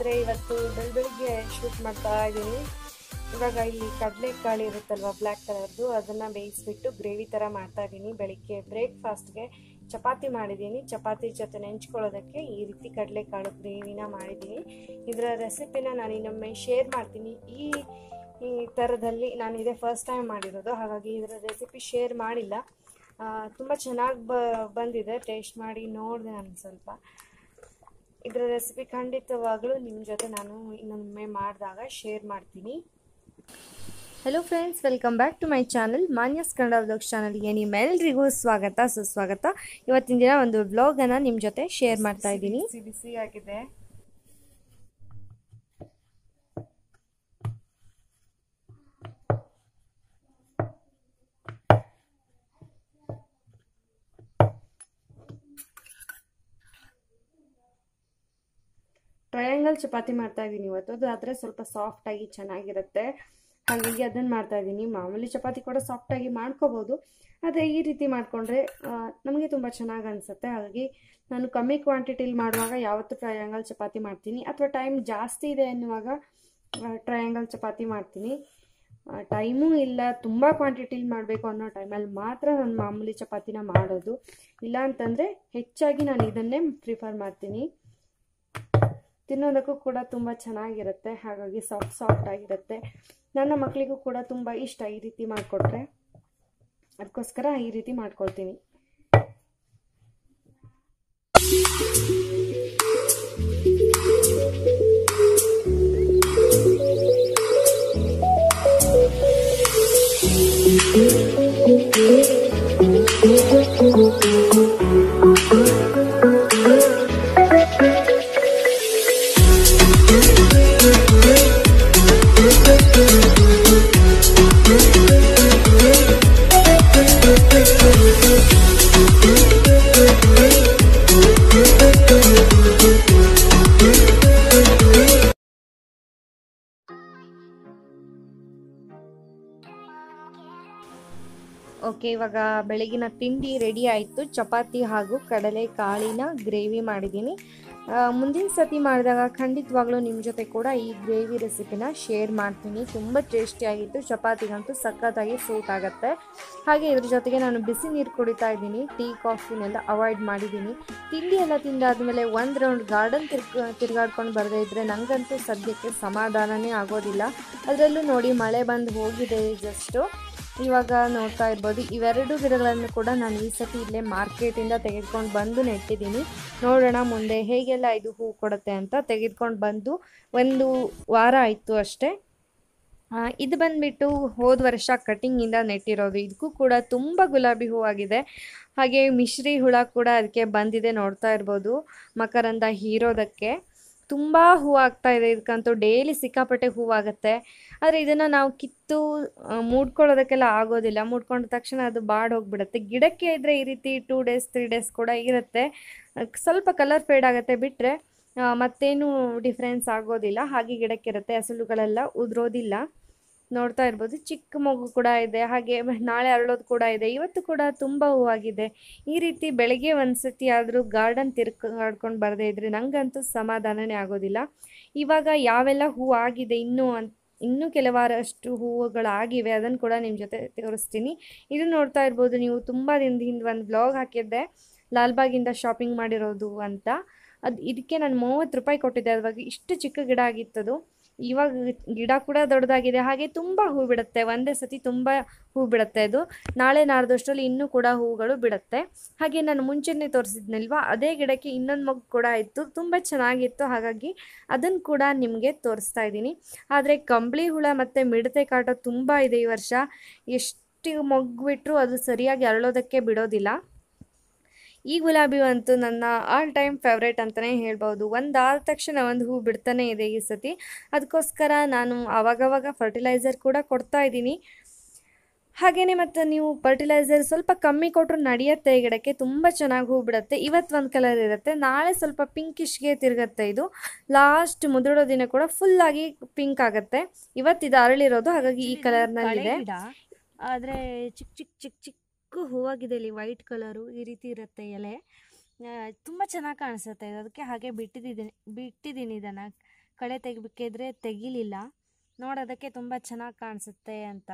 ಸ್ನೇಹಿತರೆ ಇವತ್ತು ಬೆಳ ಬೆಳಿಗ್ಗೆ ಶೂಟ್ ಮಾಡ್ತಾ ಇದ್ದೀನಿ ಇವಾಗ ಇಲ್ಲಿ ಕಡಲೆಕಾಳು ಇರುತ್ತಲ್ವ ಬ್ಲ್ಯಾಕ್ ಕಲರ್ದು ಅದನ್ನು ಬೇಯಿಸ್ಬಿಟ್ಟು ಗ್ರೇವಿ ಥರ ಮಾಡ್ತಾ ಇದ್ದೀನಿ ಬೆಳಿಗ್ಗೆ ಬ್ರೇಕ್ಫಾಸ್ಟ್ಗೆ ಚಪಾತಿ ಮಾಡಿದ್ದೀನಿ ಚಪಾತಿ ಜೊತೆ ನೆಂಚ್ಕೊಳ್ಳೋದಕ್ಕೆ ಈ ರೀತಿ ಕಡಲೆಕಾಳು ಗ್ರೇವಿನ ಮಾಡಿದ್ದೀನಿ ಇದರ ರೆಸಿಪಿನ ನಾನು ಇನ್ನೊಮ್ಮೆ ಶೇರ್ ಮಾಡ್ತೀನಿ ಈ ಈ ಥರದಲ್ಲಿ ನಾನು ಇದೇ ಫಸ್ಟ್ ಟೈಮ್ ಮಾಡಿರೋದು ಹಾಗಾಗಿ ಇದರ ರೆಸಿಪಿ ಶೇರ್ ಮಾಡಿಲ್ಲ ತುಂಬ ಚೆನ್ನಾಗಿ ಬ ಬಂದಿದೆ ಟೇಸ್ಟ್ ಮಾಡಿ ನೋಡಿದೆ ನಾನು ಸ್ವಲ್ಪ ಇದರ ರೆಸಿಪಿ ಖಂಡಿತವಾಗ್ಲೂ ನಿಮ್ಮ ಜೊತೆ ನಾನು ಇನ್ನೊಮ್ಮೆ ಮಾಡಿದಾಗ ಶೇರ್ ಮಾಡ್ತೀನಿ hello friends welcome back to my channel Manya's Kannada vlogs ಚಾನಲ್ಗೆ ನಿಮ್ಮೆಲ್ರಿಗೂ ಸ್ವಾಗತ ಸುಸ್ವಾಗತ ಇವತ್ತಿನ ದಿನ ಒಂದು ವ್ಲಾಗನ್ನು ನಿಮ್ಮ ಜೊತೆ ಶೇರ್ ಮಾಡ್ತಾ ಇದ್ದೀನಿ ಬಿಸಿ ಬಿಸಿ ಆಗಿದೆ ಟ್ರಯಾಂಗಲ್ ಚಪಾತಿ ಮಾಡ್ತಾ ಇದ್ದೀನಿ ಇವತ್ತು ಅದು ಆದರೆ ಸ್ವಲ್ಪ ಸಾಫ್ಟಾಗಿ ಚೆನ್ನಾಗಿರುತ್ತೆ ಹಾಗಾಗಿ ಅದನ್ನು ಮಾಡ್ತಾ ಇದ್ದೀನಿ ಮಾಮೂಲಿ ಚಪಾತಿ ಕೂಡ ಸಾಫ್ಟಾಗಿ ಮಾಡ್ಕೋಬೋದು ಆದರೆ ಈ ರೀತಿ ಮಾಡಿಕೊಂಡ್ರೆ ನಮಗೆ ತುಂಬ ಚೆನ್ನಾಗಿ ಅನಿಸುತ್ತೆ ಹಾಗಾಗಿ ನಾನು ಕಮ್ಮಿ ಕ್ವಾಂಟಿಟಿಲಿ ಮಾಡುವಾಗ ಯಾವತ್ತೂ ಟ್ರಯಾಂಗಲ್ ಚಪಾತಿ ಮಾಡ್ತೀನಿ ಅಥವಾ ಟೈಮ್ ಜಾಸ್ತಿ ಇದೆ ಅನ್ನುವಾಗ ಟ್ರಯಾಂಗಲ್ ಚಪಾತಿ ಮಾಡ್ತೀನಿ ಟೈಮೂ ಇಲ್ಲ ತುಂಬ ಕ್ವಾಂಟಿಟಿಲಿ ಮಾಡಬೇಕು ಅನ್ನೋ ಟೈಮಲ್ಲಿ ಮಾತ್ರ ನಾನು ಮಾಮೂಲಿ ಚಪಾತಿನ ಮಾಡೋದು ಇಲ್ಲ ಅಂತಂದರೆ ಹೆಚ್ಚಾಗಿ ನಾನು ಇದನ್ನೇ ಪ್ರಿಫರ್ ಮಾಡ್ತೀನಿ ತಿನ್ನೋದಕ್ಕೂ ಕೂಡ ತುಂಬ ಚೆನ್ನಾಗಿರುತ್ತೆ ಹಾಗಾಗಿ ಸಾಫ್ಟ್ ಸಾಫ್ಟ್ ಆಗಿರುತ್ತೆ ನನ್ನ ಮಕ್ಕಳಿಗೂ ಕೂಡ ತುಂಬ ಇಷ್ಟ ಈ ರೀತಿ ಮಾಡಿಕೊಟ್ರೆ ಅದಕ್ಕೋಸ್ಕರ ಈ ರೀತಿ ಮಾಡ್ಕೊಳ್ತೀನಿ ಓಕೆ ಇವಾಗ ಬೆಳಗಿನ ತಿಂಡಿ ರೆಡಿ ಆಯಿತು ಚಪಾತಿ ಹಾಗೂ ಕಡಲೆ ಕಾಳಿನ ಗ್ರೇವಿ ಮಾಡಿದ್ದೀನಿ ಮುಂದಿನ ಸತಿ ಮಾಡಿದಾಗ ಖಂಡಿತವಾಗ್ಲೂ ನಿಮ್ಮ ಜೊತೆ ಕೂಡ ಈ ಗ್ರೇವಿ ರೆಸಿಪಿನ ಶೇರ್ ಮಾಡ್ತೀನಿ ತುಂಬ ಟೇಸ್ಟಿಯಾಗಿತ್ತು ಚಪಾತಿಗಂತೂ ಸಖತ್ತಾಗಿ ಸೂಟ್ ಆಗುತ್ತೆ ಹಾಗೆ ಇದ್ರ ಜೊತೆಗೆ ನಾನು ಬಿಸಿ ನೀರು ಕುಡಿತಾ ಇದ್ದೀನಿ ಟೀ ಕಾಫಿನೆಲ್ಲ ಅವಾಯ್ಡ್ ಮಾಡಿದ್ದೀನಿ ತಿಂಡಿ ಎಲ್ಲ ತಿಂದಾದ್ಮೇಲೆ ಒಂದು ರೌಂಡ್ ಗಾರ್ಡನ್ ತಿರ್ಗ ತಿರ್ಗಾಡ್ಕೊಂಡು ಬರದೇ ಇದ್ದರೆ ನನಗಂತೂ ಸದ್ಯಕ್ಕೆ ಸಮಾಧಾನನೇ ಆಗೋದಿಲ್ಲ ಅದರಲ್ಲೂ ನೋಡಿ ಮಳೆ ಬಂದು ಹೋಗಿದೆ ಜಸ್ಟು ಇವಾಗ ನೋಡ್ತಾ ಇರ್ಬೋದು ಇವೆರಡು ಗಿಡಗಳನ್ನು ಕೂಡ ನಾನು ಈ ಸತಿ ಇಲ್ಲೇ ಮಾರ್ಕೆಟಿಂದ ತೆಗೆದುಕೊಂಡು ಬಂದು ನೆಟ್ಟಿದ್ದೀನಿ ನೋಡೋಣ ಮುಂದೆ ಹೇಗೆಲ್ಲ ಇದು ಹೂ ಕೊಡುತ್ತೆ ಅಂತ ತೆಗೆದುಕೊಂಡು ಬಂದು ಒಂದು ವಾರ ಆಯಿತು ಅಷ್ಟೇ ಇದು ಬಂದುಬಿಟ್ಟು ಹೋದ ವರ್ಷ ಕಟಿಂಗಿಂದ ನೆಟ್ಟಿರೋದು ಇದಕ್ಕೂ ಕೂಡ ತುಂಬ ಗುಲಾಬಿ ಹೂವಾಗಿದೆ ಹಾಗೆ ಮಿಶ್ರಿ ಹುಳ ಕೂಡ ಅದಕ್ಕೆ ಬಂದಿದೆ ನೋಡ್ತಾ ಇರ್ಬೋದು ಮಕರಂದ ಹೀರೋದಕ್ಕೆ ತುಂಬ ಹೂವು ಆಗ್ತಾ ಇದೆ ಇದಕ್ಕಂತೂ ಡೈಲಿ ಸಿಕ್ಕಾಪಟ್ಟೆ ಹೂವಾಗುತ್ತೆ ಆದರೆ ಇದನ್ನು ನಾವು ಕಿತ್ತು ಮೂಡ್ಕೊಳ್ಳೋದಕ್ಕೆಲ್ಲ ಆಗೋದಿಲ್ಲ ಮೂಡ್ಕೊಂಡ ತಕ್ಷಣ ಅದು ಬಾಡ್ ಹೋಗ್ಬಿಡುತ್ತೆ ಗಿಡಕ್ಕೆ ಇದ್ದರೆ ಈ ರೀತಿ ಟೂ ಡೇಸ್ ತ್ರೀ ಡೇಸ್ ಕೂಡ ಇರುತ್ತೆ ಸ್ವಲ್ಪ ಕಲರ್ ಫೇಡ್ ಆಗುತ್ತೆ ಬಿಟ್ಟರೆ ಮತ್ತೇನು ಡಿಫ್ರೆನ್ಸ್ ಆಗೋದಿಲ್ಲ ಹಾಗೆ ಗಿಡಕ್ಕಿರುತ್ತೆ ಹಸಲುಗಳೆಲ್ಲ ಉದುರೋದಿಲ್ಲ ನೋಡ್ತಾ ಇರ್ಬೋದು ಚಿಕ್ಕ ಮಗು ಕೂಡ ಇದೆ ಹಾಗೆ ನಾಳೆ ಅರಳೋದು ಕೂಡ ಇದೆ ಇವತ್ತು ಕೂಡ ತುಂಬ ಹೂವಾಗಿದೆ ಈ ರೀತಿ ಬೆಳಗ್ಗೆ ಒಂದು ಸತಿ ಆದರೂ ಗಾರ್ಡನ್ ತಿರ್ಗಾಡ್ಕೊಂಡು ಬರದೇ ಇದ್ದರೆ ನನಗಂತೂ ಸಮಾಧಾನನೇ ಆಗೋದಿಲ್ಲ ಇವಾಗ ಯಾವೆಲ್ಲ ಹೂವು ಆಗಿದೆ ಇನ್ನೂ ಅಂತ ಇನ್ನೂ ಕೆಲವಾರಷ್ಟು ಹೂವುಗಳಾಗಿವೆ ಅದನ್ನು ಕೂಡ ನಿಮ್ಮ ಜೊತೆ ತೋರಿಸ್ತೀನಿ ಇದು ನೋಡ್ತಾ ಇರ್ಬೋದು ನೀವು ತುಂಬ ದಿನದ ಹಿಂದೆ ಒಂದು ಬ್ಲಾಗ್ ಹಾಕಿದ್ದೆ ಲಾಲ್ಬಾಗಿಂದ ಶಾಪಿಂಗ್ ಮಾಡಿರೋದು ಅಂತ ಅದು ಇದಕ್ಕೆ ನಾನು ಮೂವತ್ತು ರೂಪಾಯಿ ಕೊಟ್ಟಿದ್ದೆ ಅವಾಗ ಇಷ್ಟು ಚಿಕ್ಕ ಗಿಡ ಆಗಿತ್ತದು ಇವಾಗ ಗಿಡ ಕೂಡ ದೊಡ್ಡದಾಗಿದೆ ಹಾಗೆ ತುಂಬ ಹೂ ಬಿಡುತ್ತೆ ಒಂದೇ ಸತಿ ತುಂಬ ಹೂ ಬಿಡುತ್ತೆ ಅದು ನಾಳೆ ನಾಡ್ದಷ್ಟರಲ್ಲಿ ಇನ್ನೂ ಕೂಡ ಹೂಗಳು ಬಿಡುತ್ತೆ ಹಾಗೆ ನಾನು ಮುಂಚೆನೇ ತೋರಿಸಿದ್ನಲ್ವ ಅದೇ ಗಿಡಕ್ಕೆ ಇನ್ನೊಂದು ಮಗು ಕೂಡ ಇತ್ತು ತುಂಬ ಚೆನ್ನಾಗಿತ್ತು ಹಾಗಾಗಿ ಅದನ್ನು ಕೂಡ ನಿಮಗೆ ತೋರಿಸ್ತಾ ಇದ್ದೀನಿ ಆದರೆ ಕಂಬಳಿ ಹುಳ ಮತ್ತು ಮಿಡತೆ ಕಾಟ ತುಂಬ ಇದೆ ಈ ವರ್ಷ ಎಷ್ಟು ಮೊಗ್ಗು ಬಿಟ್ಟರು ಅದು ಸರಿಯಾಗಿ ಅರಳೋದಕ್ಕೆ ಬಿಡೋದಿಲ್ಲ ಈ ಗುಲಾಬಿ ಅಂತೂ ನನ್ನ ಆಲ್ ಟೈಮ್ ಫೇವ್ರೇಟ್ ಅಂತಲೇ ಹೇಳ್ಬೋದು ಒಂದು ಆದ ತಕ್ಷಣ ಒಂದು ಹೂ ಬಿಡ್ತಾನೆ ಇದೆ ಈ ಸತಿ ಅದಕ್ಕೋಸ್ಕರ ನಾನು ಆವಾಗವಾಗ ಫರ್ಟಿಲೈಸರ್ ಕೂಡ ಕೊಡ್ತಾ ಇದ್ದೀನಿ ಹಾಗೆಯೇ ಮತ್ತು ನೀವು ಫರ್ಟಿಲೈಸರ್ ಸ್ವಲ್ಪ ಕಮ್ಮಿ ಕೊಟ್ಟರು ನಡೆಯುತ್ತೆ ಈ ಗಿಡಕ್ಕೆ ತುಂಬ ಚೆನ್ನಾಗಿ ಹೂ ಬಿಡುತ್ತೆ ಇವತ್ತು ಒಂದು ಕಲರ್ ಇರುತ್ತೆ ನಾಳೆ ಸ್ವಲ್ಪ ಪಿಂಕಿಶ್ಗೆ ತಿರುಗುತ್ತೆ ಇದು ಲಾಸ್ಟ್ ಮುದುಡೋ ದಿನ ಕೂಡ ಫುಲ್ಲಾಗಿ ಪಿಂಕ್ ಆಗುತ್ತೆ ಇವತ್ತು ಇದು ಅರಳಿರೋದು ಹಾಗಾಗಿ ಈ ಕಲರ್ನಲ್ಲಿದೆ ಆದರೆ ಚಿಕ್ಕ ಚಿಕ್ಕ ಚಿಕ್ಕ ಚಿಕ್ಕ ಹೂವಾಗಿದೆ ಇಲ್ಲಿ ವೈಟ್ ಕಲರು ಈ ರೀತಿ ಇರುತ್ತೆ ಎಲೆ ತುಂಬ ಚೆನ್ನಾಗಿ ಕಾಣಿಸುತ್ತೆ ಇದು ಅದಕ್ಕೆ ಹಾಗೆ ಬಿಟ್ಟಿದ್ದೀನಿ ಬಿಟ್ಟಿದ್ದೀನಿ ಇದನ್ನು ಕಳೆ ತೆಗಿಬೇಕಿದ್ರೆ ತೆಗಿಲಿಲ್ಲ ನೋಡೋದಕ್ಕೆ ತುಂಬ ಚೆನ್ನಾಗಿ ಕಾಣಿಸುತ್ತೆ ಅಂತ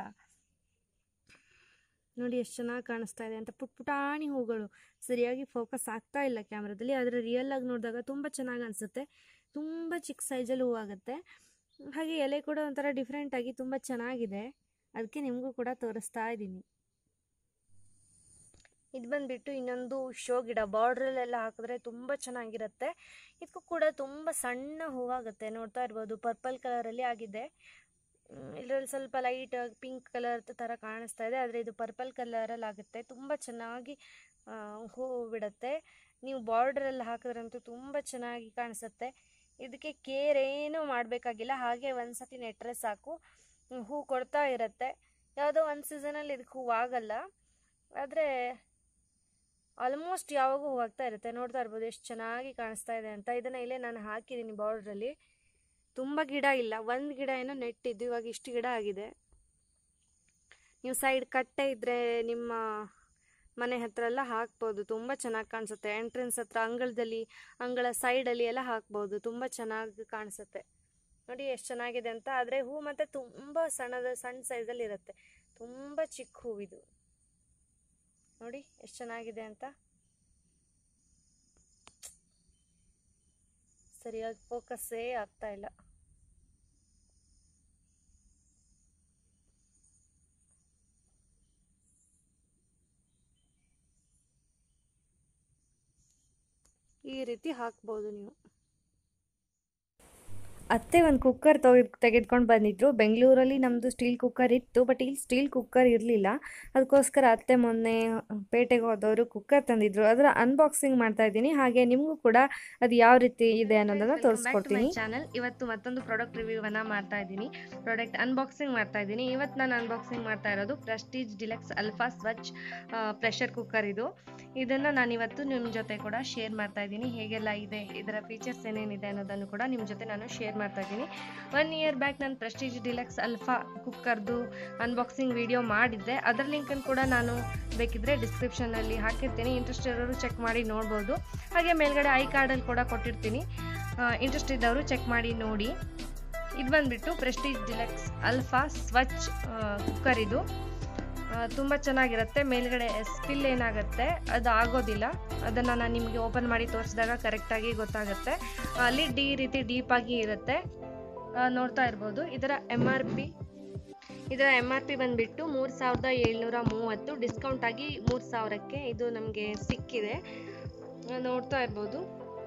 ನೋಡಿ ಎಷ್ಟು ಚೆನ್ನಾಗಿ ಕಾಣಿಸ್ತಾ ಇದೆ ಅಂತ ಪುಟ್ ಪುಟಾಣಿ ಹೂಗಳು ಸರಿಯಾಗಿ ಫೋಕಸ್ ಆಗ್ತಾ ಇಲ್ಲ ಕ್ಯಾಮ್ರಾದಲ್ಲಿ ಆದರೆ ರಿಯಲ್ ಆಗಿ ನೋಡಿದಾಗ ತುಂಬ ಚೆನ್ನಾಗಿ ಅನಿಸುತ್ತೆ ತುಂಬ ಚಿಕ್ಕ ಸೈಜಲ್ಲಿ ಹೂವಾಗುತ್ತೆ ಹಾಗೆ ಎಲೆ ಕೂಡ ಒಂಥರ ಡಿಫ್ರೆಂಟಾಗಿ ತುಂಬ ಚೆನ್ನಾಗಿದೆ ಅದಕ್ಕೆ ನಿಮಗೂ ಕೂಡ ತೋರಿಸ್ತಾ ಇದ್ದೀನಿ ಇದು ಬಂದುಬಿಟ್ಟು ಇನ್ನೊಂದು ಶೋ ಗಿಡ ಬಾರ್ಡ್ರಲ್ಲೆಲ್ಲ ಹಾಕಿದ್ರೆ ತುಂಬ ಚೆನ್ನಾಗಿರುತ್ತೆ ಇದಕ್ಕೂ ಕೂಡ ತುಂಬ ಸಣ್ಣ ಹೂವಾಗುತ್ತೆ ನೋಡ್ತಾ ಇರ್ಬೋದು ಪರ್ಪಲ್ ಕಲರಲ್ಲಿ ಆಗಿದೆ ಇದರಲ್ಲಿ ಸ್ವಲ್ಪ ಲೈಟ್ ಪಿಂಕ್ ಕಲರ್ ಥರ ಕಾಣಿಸ್ತಾ ಇದೆ ಆದರೆ ಇದು ಪರ್ಪಲ್ ಕಲರಲ್ಲಿ ಆಗುತ್ತೆ ತುಂಬ ಚೆನ್ನಾಗಿ ಹೂವು ಬಿಡುತ್ತೆ ನೀವು ಬಾರ್ಡ್ರಲ್ಲಿ ಹಾಕಿದ್ರಂತೂ ತುಂಬ ಚೆನ್ನಾಗಿ ಕಾಣಿಸುತ್ತೆ ಇದಕ್ಕೆ ಕೇರ್ ಏನೂ ಮಾಡಬೇಕಾಗಿಲ್ಲ ಹಾಗೆ ಒಂದು ಸತಿ ನೆಟ್ಟರೆ ಸಾಕು ಹೂ ಕೊಡ್ತಾ ಇರುತ್ತೆ ಯಾವುದೋ ಒಂದು ಸೀಸನಲ್ಲಿ ಇದಕ್ಕೆ ಹೂವು ಆಗಲ್ಲ ಆದರೆ ಆಲ್ಮೋಸ್ಟ್ ಯಾವಾಗೂ ಹೂವಾಗ್ತಾ ಇರುತ್ತೆ ನೋಡ್ತಾ ಇರ್ಬೋದು ಎಷ್ಟು ಚೆನ್ನಾಗಿ ಕಾಣಿಸ್ತಾ ಇದೆ ಅಂತ ಇದನ್ನು ಇಲ್ಲೇ ನಾನು ಹಾಕಿದ್ದೀನಿ ಬಾರ್ಡ್ರಲ್ಲಿ ತುಂಬ ಗಿಡ ಇಲ್ಲ ಒಂದು ಗಿಡ ಏನೋ ನೆಟ್ಟಿದ್ದು ಇವಾಗ ಇಷ್ಟು ಗಿಡ ಆಗಿದೆ ನೀವು ಸೈಡ್ ಕಟ್ಟೆ ಇದ್ದರೆ ನಿಮ್ಮ ಮನೆ ಹತ್ರ ಎಲ್ಲ ಹಾಕ್ಬೋದು ತುಂಬ ಚೆನ್ನಾಗಿ ಕಾಣಿಸುತ್ತೆ ಎಂಟ್ರೆನ್ಸ್ ಹತ್ರ ಅಂಗಳದಲ್ಲಿ ಅಂಗಳ ಸೈಡಲ್ಲಿ ಎಲ್ಲ ಹಾಕ್ಬೋದು ತುಂಬ ಚೆನ್ನಾಗಿ ಕಾಣಿಸುತ್ತೆ ನೋಡಿ ಎಷ್ಟು ಚೆನ್ನಾಗಿದೆ ಅಂತ ಆದರೆ ಹೂ ಮತ್ತು ತುಂಬ ಸಣ್ಣದ ಸಣ್ಣ ಸೈಜಲ್ಲಿ ಇರುತ್ತೆ ತುಂಬ ಚಿಕ್ಕ ಹೂವಿದು ನೋಡಿ ಎಷ್ಟು ಚೆನ್ನಾಗಿದೆ ಅಂತ ಸರಿಯಾಗಿ ಫೋಕಸ್ಸೇ ಆಗ್ತಾ ಇಲ್ಲ ಈ ರೀತಿ ಹಾಕ್ಬೋದು ನೀವು ಅತ್ತೆ ಒಂದು ಕುಕ್ಕರ್ ತೆಗೆದು ತೆಗೆದುಕೊಂಡು ಬಂದಿದ್ರು ಬೆಂಗಳೂರಲ್ಲಿ ನಮ್ಮದು ಸ್ಟೀಲ್ ಕುಕ್ಕರ್ ಇತ್ತು ಬಟ್ ಇಲ್ಲಿ ಸ್ಟೀಲ್ ಕುಕ್ಕರ್ ಇರಲಿಲ್ಲ ಅದಕ್ಕೋಸ್ಕರ ಅತ್ತೆ ಮೊನ್ನೆ ಪೇಟೆಗೆ ಹೋದವರು ಕುಕ್ಕರ್ ತಂದಿದ್ರು ಅದರ ಅನ್ಬಾಕ್ಸಿಂಗ್ ಮಾಡ್ತಾ ಇದ್ದೀನಿ ಹಾಗೆ ನಿಮಗೂ ಕೂಡ ಅದು ಯಾವ ರೀತಿ ಇದೆ ಅನ್ನೋದನ್ನ ತೋರಿಸ್ಕೊಡ್ತೀನಿ ಚಾನಲ್ ಇವತ್ತು ಮತ್ತೊಂದು ಪ್ರಾಡಕ್ಟ್ ರಿವ್ಯೂವನ್ನ ಮಾಡ್ತಾ ಇದ್ದೀನಿ ಪ್ರಾಡಕ್ಟ್ ಅನ್ಬಾಕ್ಸಿಂಗ್ ಮಾಡ್ತಾ ಇದ್ದೀನಿ ಇವತ್ತು ನಾನು ಅನ್ಬಾಕ್ಸಿಂಗ್ ಮಾಡ್ತಾ ಇರೋದು Prestige Deluxe Alpha Svachh pressure cooker ಇದು ಇದನ್ನು ನಾನು ಇವತ್ತು ನಿಮ್ಮ ಜೊತೆ ಕೂಡ ಶೇರ್ ಮಾಡ್ತಾ ಇದ್ದೀನಿ ಹೇಗೆಲ್ಲ ಇದೆ ಇದರ ಫೀಚರ್ಸ್ ಏನೇನಿದೆ ಅನ್ನೋದನ್ನು ಕೂಡ ನಿಮ್ಮ ಜೊತೆ ನಾನು ಶೇರ್ ಮಾಡ್ತಾ ಇದ್ದೀನಿ ಒನ್ ಇಯರ್ ಬ್ಯಾಕ್ ನಾನು ಪ್ರೆಸ್ಟೀಜ್ ಡಿಲೆಕ್ಸ್ ಅಲ್ಫಾ ಕುಕ್ಕರ್ದು ಅನ್ಬಾಕ್ಸಿಂಗ್ ವಿಡಿಯೋ ಮಾಡಿದ್ದೆ ಅದರ ಲಿಂಕನ್ನು ಕೂಡ ನಾನು ಬೇಕಿದ್ರೆ ಡಿಸ್ಕ್ರಿಪ್ಷನಲ್ಲಿ ಹಾಕಿರ್ತೀನಿ ಇಂಟ್ರೆಸ್ಟ್ ಇರೋರು ಚೆಕ್ ಮಾಡಿ ನೋಡ್ಬೋದು ಹಾಗೆ ಮೇಲ್ಗಡೆ ಐ ಕಾರ್ಡಲ್ಲಿ ಕೂಡ ಕೊಟ್ಟಿರ್ತೀನಿ ಇಂಟ್ರೆಸ್ಟ್ ಇದ್ದವರು ಚೆಕ್ ಮಾಡಿ ನೋಡಿ ಇದು ಬಂದುಬಿಟ್ಟು Prestige Deluxe Alpha Svachh cooker ಇದು ತುಂಬ ಚೆನ್ನಾಗಿರುತ್ತೆ ಮೇಲ್ಗಡೆ ಸ್ಪಿಲ್ ಏನಾಗುತ್ತೆ ಅದು ಆಗೋದಿಲ್ಲ ಅದನ್ನು ನಾನು ನಿಮಗೆ ಓಪನ್ ಮಾಡಿ ತೋರಿಸಿದಾಗ ಕರೆಕ್ಟಾಗಿ ಗೊತ್ತಾಗುತ್ತೆ ಲಿಡ್ ಈ ರೀತಿ ಡೀಪಾಗಿ ಇರುತ್ತೆ ನೋಡ್ತಾ ಇರ್ಬೋದು ಇದರ ಎಮ್ ಆರ್ ಪಿ ಇದರ ಎಮ್ ಆರ್ ಪಿ ಬಂದುಬಿಟ್ಟು ಮೂರು ಸಾವಿರದ ಏಳ್ನೂರ ಮೂವತ್ತು ಡಿಸ್ಕೌಂಟ್ ಆಗಿ ಮೂರು ಸಾವಿರಕ್ಕೆ ಇದು ನಮಗೆ ಸಿಕ್ಕಿದೆ ನೋಡ್ತಾ ಇರ್ಬೋದು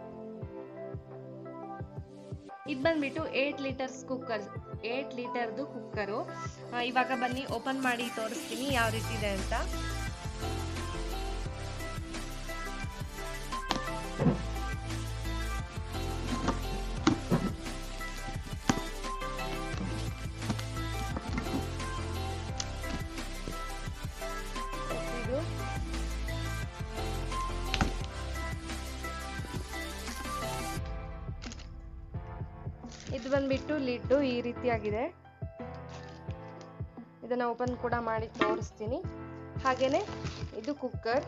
ಇದು ಬಂದ್ಬಿಟ್ಟು ಏಟ್ ಲೀಟರ್ಸ್ ಕುಕ್ಕರ್ ಏಟ್ ಲೀಟರ್ದು ಕುಕ್ಕರು ಇವಾಗ ಬನ್ನಿ ಓಪನ್ ಮಾಡಿ ತೋರಿಸ್ತೀನಿ ಯಾವ ರೀತಿ ಇದೆ ಅಂತ ಇದು ಇದು ಬಂದ್ಬಿಟ್ಟು ಲಿಡ್ಡು ಈ ರೀತಿಯಾಗಿದೆ ಇದನ್ನ ಓಪನ್ ಕೂಡ ಮಾಡಿ ತೋರಿಸ್ತೀನಿ ಹಾಗೇನೆ ಇದು ಕುಕ್ಕರ್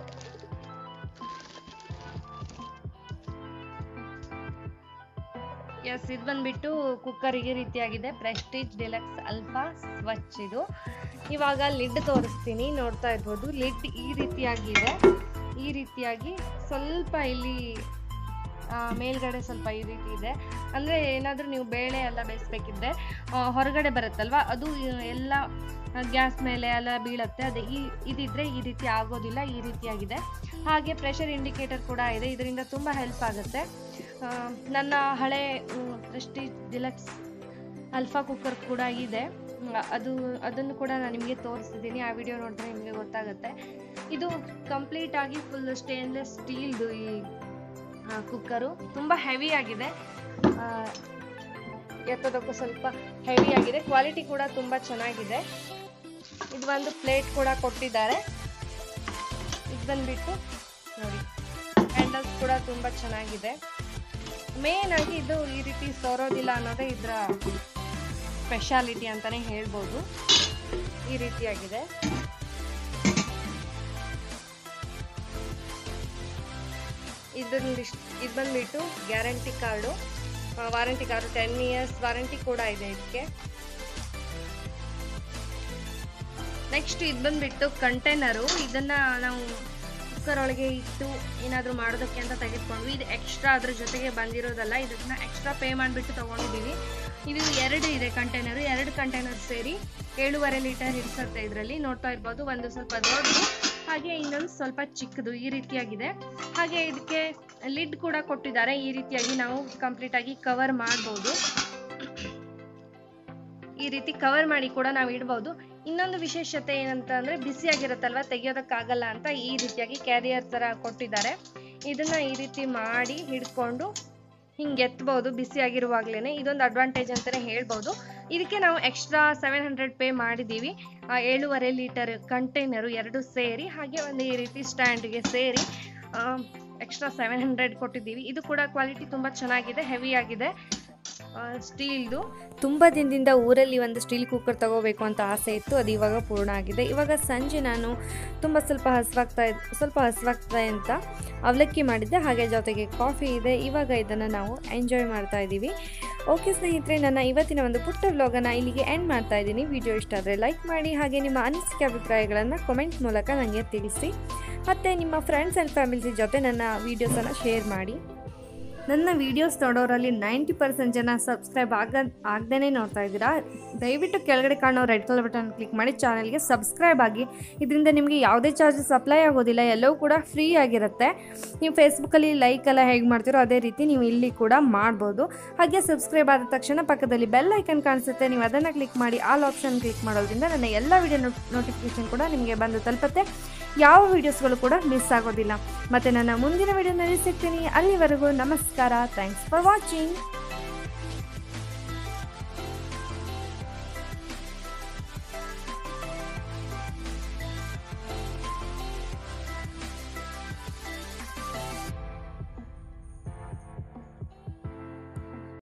ಎಸ್ ಇದು ಬಂದ್ಬಿಟ್ಟು ಕುಕ್ಕರ್ ಈ ರೀತಿಯಾಗಿದೆ ಪ್ರೆಸ್ಟೀಜ್ ಡಿಲಕ್ಸ್ ಅಲ್ಫಾ ಸ್ವಚ್ ಇದು ಇವಾಗ ಲಿಡ್ ತೋರಿಸ್ತೀನಿ ನೋಡ್ತಾ ಇರ್ಬೋದು ಲಿಡ್ ಈ ರೀತಿಯಾಗಿದೆ ಈ ರೀತಿಯಾಗಿ ಸ್ವಲ್ಪ ಇಲ್ಲಿ ಮೇಲ್ಗಡೆ ಸ್ವಲ್ಪ ಈ ರೀತಿ ಇದೆ ಅಂದರೆ ಏನಾದರೂ ನೀವು ಬೇಳೆ ಎಲ್ಲ ಬೇಯಿಸ್ಬೇಕಿದ್ರೆ ಹೊರಗಡೆ ಬರುತ್ತಲ್ವ ಅದು ಎಲ್ಲ ಗ್ಯಾಸ್ ಮೇಲೆ ಎಲ್ಲ ಬೀಳುತ್ತೆ ಅದೇ ಈ ಇದಿದ್ರೆ ಈ ರೀತಿ ಆಗೋದಿಲ್ಲ ಈ ರೀತಿಯಾಗಿದೆ ಹಾಗೆ ಪ್ರೆಷರ್ ಇಂಡಿಕೇಟರ್ ಕೂಡ ಇದೆ ಇದರಿಂದ ತುಂಬ ಹೆಲ್ಪ್ ಆಗುತ್ತೆ ನನ್ನ ಹಳೆ ಪ್ರೆಸ್ಟೀಜ್ ಡಿಲಕ್ಸ್ ಅಲ್ಫಾ ಕುಕ್ಕರ್ ಕೂಡ ಇದೆ ಅದು ಅದನ್ನು ಕೂಡ ನಾನು ನಿಮಗೆ ತೋರಿಸಿದ್ದೀನಿ ಆ ವಿಡಿಯೋ ನೋಡಿದ್ರೆ ನಿಮಗೆ ಗೊತ್ತಾಗುತ್ತೆ ಇದು ಕಂಪ್ಲೀಟ್ ಆಗಿ ಫುಲ್ ಸ್ಟೇನ್ಲೆಸ್ ಸ್ಟೀಲ್ದು ಈ ಕುಕ್ಕರು ತುಂಬ ಹೆವಿ ಆಗಿದೆ ಎತ್ತೋದಕ್ಕೂ ಸ್ವಲ್ಪ ಹೆವಿ ಆಗಿದೆ ಕ್ವಾಲಿಟಿ ಕೂಡ ತುಂಬ ಚೆನ್ನಾಗಿದೆ ಇದು ಒಂದು ಪ್ಲೇಟ್ ಕೂಡ ಕೊಟ್ಟಿದ್ದಾರೆ ಇದು ಬಂದ್ಬಿಟ್ಟು ನೋಡಿ ಹ್ಯಾಂಡಲ್ಸ್ ಕೂಡ ತುಂಬ ಚೆನ್ನಾಗಿದೆ ಮೇನ್ ಆಗಿ ಇದು ಈ ರೀತಿ ಸೋರೋದಿಲ್ಲ ಅನ್ನೋದೇ ಇದರ ಸ್ಪೆಷಾಲಿಟಿ ಅಂತಾನೆ ಹೇಳ್ಬೋದು ಈ ರೀತಿಯಾಗಿದೆ ಇದೊಂದಿಷ್ಟು ಇದು ಬಂದ್ಬಿಟ್ಟು guarantee card warranty card ten years warranty ಕೂಡ ಇದೆ ಇದಕ್ಕೆ ನೆಕ್ಸ್ಟ್ ಇದು ಬಂದ್ಬಿಟ್ಟು ಕಂಟೈನರು ಇದನ್ನ ನಾವು ಕುಕ್ಕರ್ ಒಳಗೆ ಇಟ್ಟು ಏನಾದರೂ ಮಾಡೋದಕ್ಕೆ ಅಂತ ತೆಗೆದುಕೊಂಡ್ವಿ ಇದು ಎಕ್ಸ್ಟ್ರಾ ಅದ್ರ ಜೊತೆಗೆ ಬಂದಿರೋದಲ್ಲ ಇದನ್ನ ಎಕ್ಸ್ಟ್ರಾ ಪೇ ಮಾಡಿಬಿಟ್ಟು ತೊಗೊಂಡಿದ್ದೀವಿ ಇದು ಎರಡು ಇದೆ ಕಂಟೈನರು ಎರಡು ಕಂಟೈನರ್ ಸೇರಿ ಏಳೂವರೆ ಲೀಟರ್ ಹಿಡಿಸುತ್ತೆ ಇದರಲ್ಲಿ ನೋಡ್ತಾ ಇರ್ಬೋದು ಒಂದು ಸ್ವಲ್ಪ ದೊಡ್ಡದು ಹಾಗೆ ಇನ್ನೊಂದು ಸ್ವಲ್ಪ ಚಿಕ್ಕದು ಈ ರೀತಿಯಾಗಿದೆ ಹಾಗೆ ಇದಕ್ಕೆ ಲಿಡ್ ಕೂಡ ಕೊಟ್ಟಿದ್ದಾರೆ ಈ ರೀತಿಯಾಗಿ ನಾವು ಕಂಪ್ಲೀಟ್ ಆಗಿ ಕವರ್ ಮಾಡ್ಬೋದು ಈ ರೀತಿ ಕವರ್ ಮಾಡಿ ಕೂಡ ನಾವು ಇಡ್ಬೋದು ಇನ್ನೊಂದು ವಿಶೇಷತೆ ಏನಂತ ಅಂದ್ರೆ ಬಿಸಿಯಾಗಿರುತ್ತಲ್ವ ತೆಗಿಯೋದಕ್ಕಾಗಲ್ಲ ಅಂತ ಈ ರೀತಿಯಾಗಿ ಕ್ಯಾರಿಯರ್ ತರ ಕೊಟ್ಟಿದ್ದಾರೆ ಇದನ್ನ ಈ ರೀತಿ ಮಾಡಿ ಹಿಡ್ಕೊಂಡು ಹಿಂಗೆ ಎತ್ಬೋದು ಬಿಸಿಯಾಗಿರುವಾಗ್ಲೇನೆ ಇದೊಂದು ಅಡ್ವಾಂಟೇಜ್ ಅಂತಾನೆ ಹೇಳ್ಬೋದು ಇದಕ್ಕೆ ನಾವು ಎಕ್ಸ್ಟ್ರಾ ಸೆವೆನ್ ಹಂಡ್ರೆಡ್ ಪೇ ಮಾಡಿದ್ದೀವಿ ಆ, ಏಳೂವರೆ ಲೀಟರ್ ಕಂಟೈನರು ಎರಡು ಸೇರಿ ಹಾಗೆ ಒಂದು ಈ ರೀತಿ ಸ್ಟ್ಯಾಂಡ್ಗೆ ಸೇರಿ ಎಕ್ಸ್ಟ್ರಾ ಸೆವೆನ್ ಹಂಡ್ರೆಡ್ ಕೊಟ್ಟಿದ್ದೀವಿ ಇದು ಕೂಡ ಕ್ವಾಲಿಟಿ ತುಂಬ ಚೆನ್ನಾಗಿದೆ ಹೆವಿ ಆಗಿದೆ ಸ್ಟೀಲ್ದು ತುಂಬ ದಿನದಿಂದ ಊರಲ್ಲಿ ಒಂದು ಸ್ಟೀಲ್ ಕುಕ್ಕರ್ ತಗೋಬೇಕು ಅಂತ ಆಸೆ ಇತ್ತು ಅದು ಇವಾಗ ಪೂರ್ಣ ಆಗಿದೆ ಇವಾಗ ಸಂಜೆ ನಾನು ತುಂಬ ಸ್ವಲ್ಪ ಹಸುವಾಗ್ತಾ ಇದ್ ಸ್ವಲ್ಪ ಹಸುವಾಗ್ತಾ ಅಂತ ಅವಲಕ್ಕಿ ಮಾಡಿದ್ದೆ ಹಾಗೆ ಜೊತೆಗೆ ಕಾಫಿ ಇದೆ ಇವಾಗ ಇದನ್ನು ನಾವು ಎಂಜಾಯ್ ಮಾಡ್ತಾ ಇದ್ದೀವಿ ಓಕೆ ಸ್ನೇಹಿತರೆ ನನ್ನ ಇವತ್ತಿನ ಒಂದು ಪುಟ್ಟ ವ್ಲಾಗನ್ನು ಇಲ್ಲಿಗೆ ಎಂಡ್ ಮಾಡ್ತಾ ಇದ್ದೀನಿ ವಿಡಿಯೋ ಇಷ್ಟ ಆದರೆ ಲೈಕ್ ಮಾಡಿ ಹಾಗೆ ನಿಮ್ಮ ಅನಿಸಿಕೆ ಅಭಿಪ್ರಾಯಗಳನ್ನು ಕಮೆಂಟ್ ಮೂಲಕ ನನಗೆ ತಿಳಿಸಿ ಮತ್ತು ನಿಮ್ಮ ಫ್ರೆಂಡ್ಸ್ ಆ್ಯಂಡ್ ಫ್ಯಾಮಿಲಿ ಜೊತೆ ನನ್ನ ವೀಡಿಯೋಸನ್ನು ಶೇರ್ ಮಾಡಿ ನನ್ನ ವೀಡಿಯೋಸ್ ನೋಡೋರಲ್ಲಿ ನೈಂಟಿ ಪರ್ಸೆಂಟ್ ಜನ ಸಬ್ಸ್ಕ್ರೈಬ್ ಆಗ ಆಗದೇ ನೋಡ್ತಾ ಇದ್ದೀರಾ ದಯವಿಟ್ಟು ಕೆಳಗಡೆ ಕಾಣೋ ರೆಡ್ ಕಲರ್ ಬಟನ್ ಕ್ಲಿಕ್ ಮಾಡಿ ಚಾನಲ್ಗೆ ಸಬ್ಸ್ಕ್ರೈಬ್ ಆಗಿ ಇದರಿಂದ ನಿಮಗೆ ಯಾವುದೇ ಚಾರ್ಜಸ್ ಅಪ್ಲೈ ಆಗೋದಿಲ್ಲ ಎಲ್ಲವೂ ಕೂಡ ಫ್ರೀ ಆಗಿರುತ್ತೆ ನೀವು ಫೇಸ್ಬುಕ್ಕಲ್ಲಿ ಲೈಕ್ ಎಲ್ಲ ಹೇಗೆ ಮಾಡ್ತೀರೋ ಅದೇ ರೀತಿ ನೀವು ಇಲ್ಲಿ ಕೂಡ ಮಾಡ್ಬೋದು ಹಾಗೆ ಸಬ್ಸ್ಕ್ರೈಬ್ ಆದ ತಕ್ಷಣ ಪಕ್ಕದಲ್ಲಿ ಬೆಲ್ ಐಕನ್ ಕಾಣಿಸುತ್ತೆ ನೀವು ಅದನ್ನು ಕ್ಲಿಕ್ ಮಾಡಿ ಆಲ್ ಆಪ್ಷನ್ ಕ್ಲಿಕ್ ಮಾಡೋದ್ರಿಂದ ನನ್ನ ಎಲ್ಲ ವಿಡಿಯೋ ನೋಟಿಫಿಕೇಶನ್ ಕೂಡ ನಿಮಗೆ ಬಂದು ತಲುಪುತ್ತೆ ಯಾವ ವೀಡಿಯೋಸ್ಗಳು ಕೂಡ ಮಿಸ್ ಆಗೋದಿಲ್ಲ ಮತ್ತು ನನ್ನ ಮುಂದಿನ ವಿಡಿಯೋನಲ್ಲಿ ಸಿಗ್ತೀನಿ ಅಲ್ಲಿವರೆಗೂ ನಮಸ್ಕಾರ ಥ್ಯಾಂಕ್ಸ್ ಫಾರ್ ವಾಚಿಂಗ್